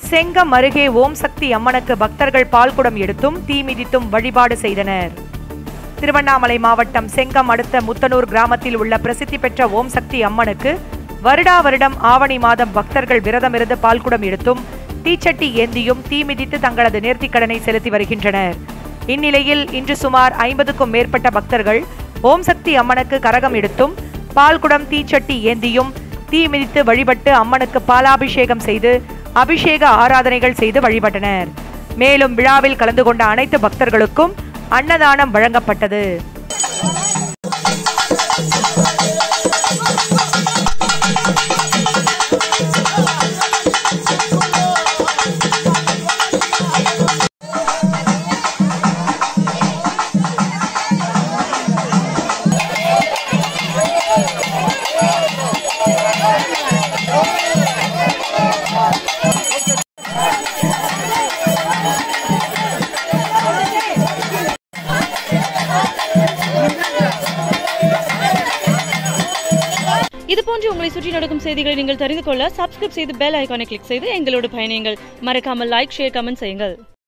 செங்கம் அருகே ஓம் சக்தி அம்மனுக்கு பக்தர்கள் பால்குடம் எடுத்தும் தீ மிதித்தும் வழிபாடு செய்தனர் திருவண்ணாமலை மாவட்டம் செங்கம் அடுத்த முத்தனூர் கிராமத்தில் உள்ள பிரசித்தி பெற்ற ஓம் சக்தி அம்மனுக்கு வருடா வருடம் ஆவணி மாதம் பக்தர்கள் விரதமிருந்து பால்குடம் எடுத்தும் தீச்சட்டி ஏந்தியும் தீ மிதித்து தங்களது நேர்த்திக்கடனை செலுத்தி வருகின்றனர் இந்நிலையில் இன்று சுமார் ஐம்பதுக்கும் மேற்பட்ட பக்தர்கள் ஓம் சக்தி அம்மனுக்கு கரகம் எடுத்தும் பால்குடம் தீச்சட்டி ஏந்தியும் தீ மிதித்து வழிபட்டு அம்மனுக்கு பாலாபிஷேகம் செய்து அபிஷேக ஆராதனைகள் செய்து வழிபட்டனர் மேலும் விழாவில் கலந்து கொண்ட அனைத்து பக்தர்களுக்கும் அன்னதானம் வழங்கப்பட்டது இது போன்று உங்களை சுற்றி நடக்கும் செய்திகளை நீங்கள் தெரிந்து கொள்ள சப்ஸ்கிரைப் செய்து பெல் ஐகானை கிளிக் செய்து எங்களோடு பயணியுங்கள் மறக்காமல் லைக் ஷேர் கமெண்ட் செய்யுங்கள்